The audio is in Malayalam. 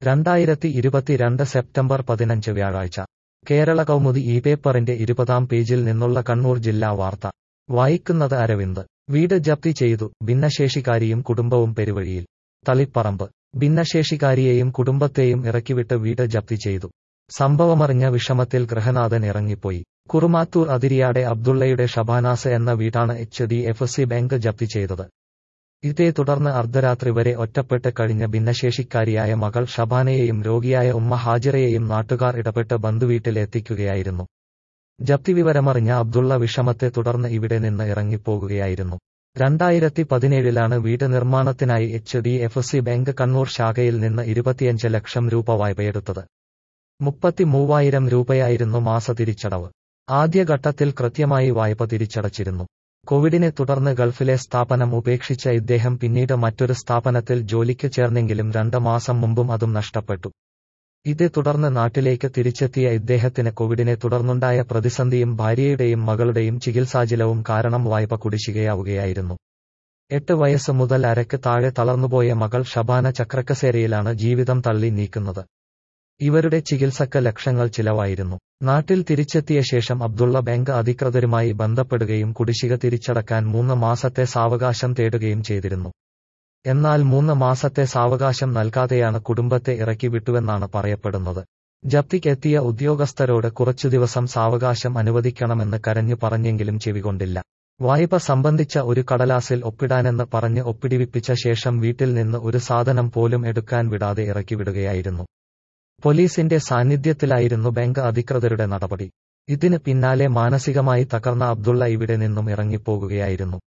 രണ്ടായിരത്തി ഇരുപത്തിരണ്ട് സെപ്റ്റംബർ പതിനഞ്ച് വ്യാഴാഴ്ച കേരള കൗമുദി ഈ പേപ്പറിന്റെ ഇരുപതാം പേജിൽ നിന്നുള്ള കണ്ണൂർ ജില്ലാ വാർത്ത വായിക്കുന്നത് അരവിന്ദ് വീട് ജപ്തി ചെയ്തു ഭിന്നശേഷിക്കാരിയും കുടുംബവും പെരുവഴിയിൽ തളിപ്പറമ്പ് ഭിന്നശേഷിക്കാരിയെയും കുടുംബത്തെയും ഇറക്കിവിട്ട് വീട് ജപ്തി ചെയ്തു സംഭവമറിഞ്ഞ വിഷമത്തിൽ ഗൃഹനാഥൻ ഇറങ്ങിപ്പോയി കുറുമാത്തൂർ അതിരിയാടെ അബ്ദുള്ളയുടെ ഷബാനാസ് എന്ന വീടാണ് H D F C bank ജപ്തി ചെയ്തത് ഇതേ തുടർന്ന് അർദ്ധരാത്രി വരെ ഒറ്റപ്പെട്ട് കഴിഞ്ഞ ഭിന്നശേഷിക്കാരിയായ മകൾ ഷബാനയെയും രോഗിയായ ഉമ്മ ഹാജിറയെയും നാട്ടുകാർ ഇടപെട്ട് ബന്ധുവീട്ടിൽ എത്തിക്കുകയായിരുന്നു ജപ്തി വിവരമറിഞ്ഞ അബ്ദുള്ള വിഷമത്തെ തുടർന്ന് ഇവിടെ നിന്ന് ഇറങ്ങിപ്പോകുകയായിരുന്നു രണ്ടായിരത്തി പതിനേഴിലാണ് വീട് നിർമ്മാണത്തിനായി H D F C bank Kannur ശാഖയിൽ നിന്ന് ഇരുപത്തിയഞ്ച് ലക്ഷം രൂപ വായ്പയെടുത്തത് മുപ്പത്തി മൂവായിരം രൂപയായിരുന്നു മാസ തിരിച്ചടവ് ആദ്യഘട്ടത്തിൽ കൃത്യമായി വായ്പ തിരിച്ചടച്ചിരുന്നു കോവിഡിനെ തുടർന്ന് ഗൾഫിലെ സ്ഥാപനം ഉപേക്ഷിച്ച ഇദ്ദേഹം പിന്നീട് മറ്റൊരു സ്ഥാപനത്തിൽ ജോലിക്ക് ചേർന്നെങ്കിലും രണ്ട് മാസം മുമ്പും അതും നഷ്ടപ്പെട്ടു ഇതേ തുടർന്ന് നാട്ടിലേക്ക് തിരിച്ചെത്തിയ ഇദ്ദേഹത്തിന് കോവിഡിനെ തുടർന്നുണ്ടായ പ്രതിസന്ധിയും ഭാര്യയുടെയും മകളുടെയും ചികിത്സാചിലവും കാരണം വായ്പ കുടിശ്ശികയാവുകയായിരുന്നു എട്ട് വയസ്സ് മുതൽ അരക്ക് താഴെ തളർന്നുപോയ മകൾ ഷബാന ചക്രക്കസേരയിലാണ് ജീവിതം തള്ളി നീക്കുന്നത് ഇവരുടെ ചികിത്സക്ക് ലക്ഷങ്ങൾ ചിലവായിരുന്നു നാട്ടിൽ തിരിച്ചെത്തിയ ശേഷം അബ്ദുള്ള ബാങ്ക് അധികൃതരുമായി ബന്ധപ്പെടുകയും കുടിശ്ശിക തിരിച്ചടക്കാൻ മൂന്ന് മാസത്തെ സാവകാശം തേടുകയും ചെയ്തിരുന്നു എന്നാൽ മൂന്ന് മാസത്തെ സാവകാശം നൽകാതെയാണ് കുടുംബത്തെ ഇറക്കി വിട്ടുവെന്നാണ് പറയപ്പെടുന്നത് ജപ്തിക്കെത്തിയ ഉദ്യോഗസ്ഥരോട് കുറച്ചു ദിവസം സാവകാശം അനുവദിക്കണമെന്ന് കരഞ്ഞു പറഞ്ഞെങ്കിലും ചെവികൊണ്ടില്ല വായ്പ സംബന്ധിച്ച ഒരു കടലാസിൽ ഒപ്പിടാനെന്ന് പറഞ്ഞ് ഒപ്പിടിവിപ്പിച്ച ശേഷം വീട്ടിൽ നിന്ന് ഒരു സാധനം പോലും എടുക്കാൻ വിടാതെ ഇറക്കിവിടുകയായിരുന്നു പോലീസിന്റെ സാന്നിധ്യത്തിലായിരുന്നു ബാങ്ക് അധികൃതരുടെ നടപടി ഇതിന് പിന്നാലെ മാനസികമായി തകർന്ന അബ്ദുള്ള ഇവിടെ നിന്നും ഇറങ്ങിപ്പോകുകയായിരുന്നു